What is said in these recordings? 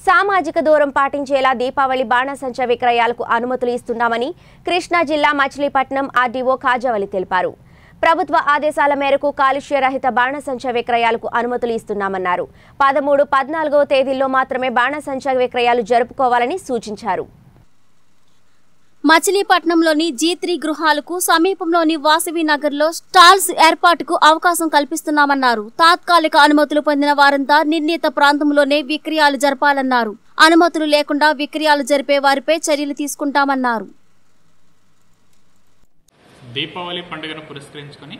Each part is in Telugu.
సామాజిక దూరం పాటించేలా దీపావళి బాణసంచ విక్రయాలకు అనుమతులు ఇస్తున్నామని కృష్ణా జిల్లా మచిలీపట్నం ఆర్డీఓ కాజావలి తెలిపారు ప్రభుత్వ ఆదేశాల మేరకు కాలుష్య రహిత బాణసంచ విక్రయాలకు అనుమతులు ఇస్తున్నామన్నారు పదమూడు పద్నాలుగవ తేదీల్లో మాత్రమే బాణసంచ విక్రయాలు జరుపుకోవాలని సూచించారు మచిలీపట్నంలోని జీ త్రీ గృహాలకు సమీపంలోని వాసవి నగర్లో స్టాల్స్ ఏర్పాటుకు అవకాశం కల్పిస్తున్నామన్నారు తాత్కాలిక అనుమతులు పొందిన వారంతా నిర్ణీత ప్రాంతంలోనే విక్రయాలు జరపాలన్నారు అనుమతులు లేకుండా విక్రయాలు జరిపే వారిపై చర్యలు తీసుకుంటామన్నారు దీపావళి పండుగను పురస్కరించుకొని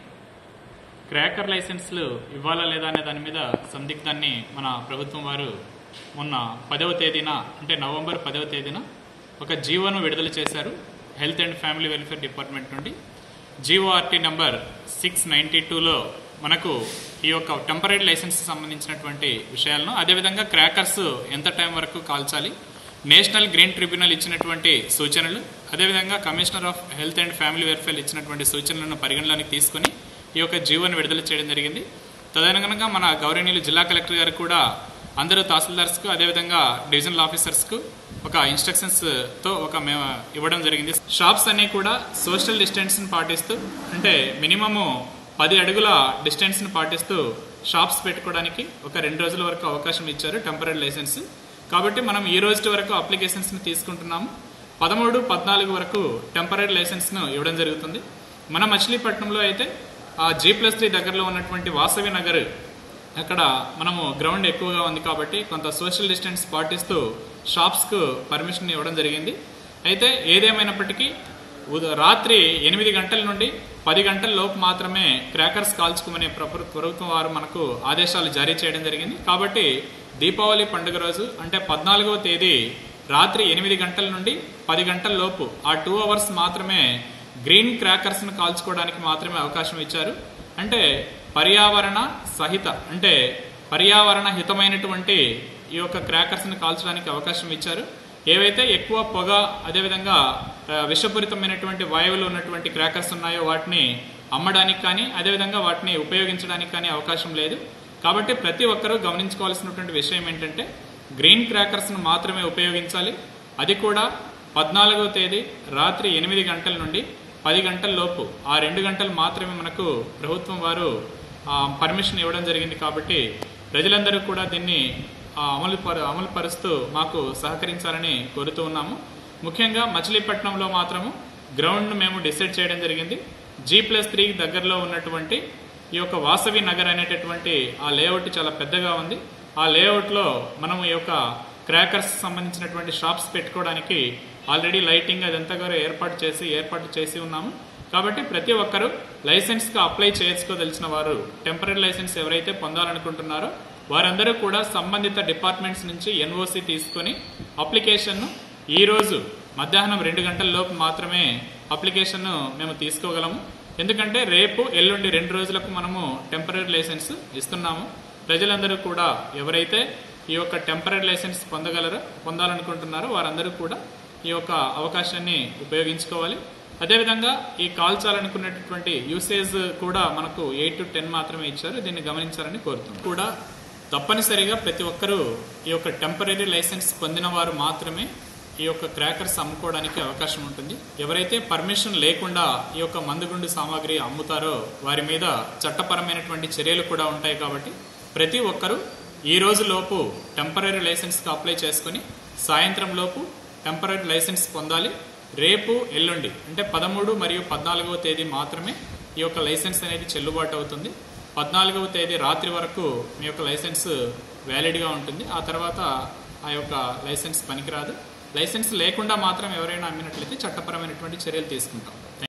క్రాకర్ లైసెన్స్లు ఇవ్వాలా లేదా అనే దాని మీద సందిగ్ధాన్ని మన ప్రభుత్వం వారు మొన్న పదవ తేదీన అంటే నవంబర్ పదవ తేదీన ఒక జీవోను విడుదల చేశారు health and family welfare department నుండి జీఓఆర్టీ నంబర్ సిక్స్ నైంటీ టూలో మనకు ఈ యొక్క టెంపరీ లైసెన్స్ సంబంధించినటువంటి విషయాలను అదేవిధంగా క్రాకర్స్ ఎంత టైం వరకు కాల్చాలి నేషనల్ గ్రీన్ ట్రిబ్యునల్ ఇచ్చినటువంటి సూచనలు అదేవిధంగా commissioner of health and family welfare ఇచ్చినటువంటి సూచనలను పరిగణలోకి తీసుకుని ఈ యొక్క జీవోను విడుదల చేయడం జరిగింది తదనుగుణంగా మన గౌరవనీయులు జిల్లా కలెక్టర్ గారు కూడా అందరూ తహసీల్దార్స్కు అదేవిధంగా డివిజనల్ ఆఫీసర్స్కు ఒక ఇన్స్ట్రక్షన్స్ తో ఒక మేము ఇవ్వడం జరిగింది షాప్స్ అన్ని కూడా సోషల్ డిస్టెన్స్ పాటిస్తూ అంటే మినిమము పది అడుగుల డిస్టెన్స్ ని పాటిస్తూ షాప్స్ పెట్టుకోవడానికి ఒక రెండు రోజుల వరకు అవకాశం ఇచ్చారు టెంపరీ లైసెన్స్ కాబట్టి మనం ఈ రోజు వరకు అప్లికేషన్స్ ని తీసుకుంటున్నాము పదమూడు పద్నాలుగు వరకు టెంపరీ లైసెన్స్ ను ఇవ్వడం జరుగుతుంది మన మచిలీపట్నంలో అయితే ఆ జీ ప్లస్ త్రీ దగ్గరలో ఉన్నటువంటి వాసవి నగర్ అక్కడ మనము గ్రౌండ్ ఎక్కువగా ఉంది కాబట్టి కొంత సోషల్ డిస్టెన్స్ పాటిస్తూ షాప్స్కు పర్మిషన్ ఇవ్వడం జరిగింది అయితే ఏదేమైనప్పటికీ ఉద- రాత్రి ఎనిమిది గంటల నుండి పది గంటల లోపు మాత్రమే క్రాకర్స్ కాల్చుకోమని ప్రభు- ప్రభుత్వం వారు మనకు ఆదేశాలు జారీ చేయడం జరిగింది కాబట్టి దీపావళి పండుగ రోజు అంటే పద్నాలుగవ తేదీ రాత్రి ఎనిమిది గంటల నుండి పది గంటల లోపు ఆ టూ అవర్స్ మాత్రమే గ్రీన్ క్రాకర్స్ ను కాల్చుకోవడానికి మాత్రమే అవకాశం ఇచ్చారు అంటే పర్యావరణ సహిత అంటే పర్యావరణ హితమైనటువంటి ఈ యొక్క క్రాకర్స్ ని కాల్చడానికి అవకాశం ఇచ్చారు ఏవైతే ఎక్కువ పొగ అదేవిధంగా ఆ, విషపూరితమైనటువంటి వాయువులు ఉన్నటువంటి క్రాకర్స్ ఉన్నాయో వాటిని అమ్మడానికి కానీ అదేవిధంగా వాటిని ఉపయోగించడానికి కానీ అవకాశం లేదు కాబట్టి ప్రతి ఒక్కరూ గమనించుకోవాల్సినటువంటి విషయం ఏంటంటే గ్రీన్ క్రాకర్స్ ను మాత్రమే ఉపయోగించాలి అది కూడా పద్నాలుగవ తేదీ రాత్రి ఎనిమిది గంటల నుండి పది గంటల లోపు ఆ రెండు గంటలు మాత్రమే మనకు ప్రభుత్వం వారు ఆ, పర్మిషన్ ఇవ్వడం జరిగింది కాబట్టి ప్రజలందరూ కూడా దీన్ని ఆ, అమలు పరు అమలు పరుస్తూ మాకు సహకరించాలని కోరుతూ ఉన్నాము ముఖ్యంగా మచిలీపట్నంలో మాత్రము గ్రౌండ్ మేము డిసైడ్ చేయడం జరిగింది జీ ప్లస్ త్రీ దగ్గరలో ఉన్నటువంటి ఈ యొక్క వాసవి నగర్ అనేటటువంటి ఆ లేఅవుట్ చాలా పెద్దగా ఉంది ఆ లేఅవుట్లో మనం ఈ యొక్క క్రాకర్స్ సంబంధించినటువంటి షాప్స్ పెట్టుకోవడానికి ఆల్రెడీ లైటింగ్ అదంతా కూడా ఏర్పాటు చేసి ఏర్పాటు చేసి ఉన్నాము కాబట్టి ప్రతి ఒక్కరూ లైసెన్స్ కు అప్లై చేసుకోదలిచిన వారు టెంపరీ లైసెన్స్ ఎవరైతే పొందాలనుకుంటున్నారో వారందరూ కూడా సంబంధిత డిపార్ట్మెంట్స్ నుంచి ఎన్ఓసి తీసుకొని అప్లికేషన్ను ఈ రోజు మధ్యాహ్నం రెండు గంటల లోపు మాత్రమే అప్లికేషన్ మేము తీసుకోగలము ఎందుకంటే రేపు ఎల్లుండి రెండు రోజులకు మనము టెంపరీ లైసెన్స్ ఇస్తున్నాము ప్రజలందరూ కూడా ఎవరైతే ఈ యొక్క టెంపరీ లైసెన్స్ పొందగలరో పొందాలనుకుంటున్నారో వారందరూ కూడా ఈ యొక్క అవకాశాన్ని ఉపయోగించుకోవాలి అదేవిధంగా ఈ కాల్చాలనుకున్నటువంటి యూసేజ్ కూడా మనకు ఎయిట్ టు టెన్ మాత్రమే ఇచ్చారు దీన్ని గమనించాలని కోరుతున్నాం కూడా తప్పనిసరిగా ప్రతి ఒక్కరూ ఈ యొక్క టెంపరీ లైసెన్స్ పొందిన వారు మాత్రమే ఈ యొక్క క్రాకర్స్ అమ్ముకోవడానికి అవకాశం ఉంటుంది ఎవరైతే పర్మిషన్ లేకుండా ఈ యొక్క మందుగుండు సామాగ్రి అమ్ముతారో వారి మీద చట్టపరమైనటువంటి చర్యలు కూడా ఉంటాయి కాబట్టి ప్రతి ఒక్కరూ ఈ రోజు లోపు టెంపరీ లైసెన్స్కి అప్లై చేసుకుని సాయంత్రం లోపు టెంపరీ లైసెన్స్ పొందాలి రేపు ఎల్లుండి అంటే పదమూడు మరియు పద్నాలుగవ తేదీ మాత్రమే ఈ యొక్క లైసెన్స్ అనేది చెల్లుబాటు అవుతుంది పద్నాలుగవ తేదీ రాత్రి వరకు మీ యొక్క లైసెన్స్ వ్యాలిడ్గా ఉంటుంది ఆ తర్వాత ఆ యొక్క లైసెన్స్ పనికిరాదు లైసెన్స్ లేకుండా మాత్రం ఎవరైనా అమ్మినట్లయితే చట్టపరమైనటువంటి చర్యలు తీసుకుంటాం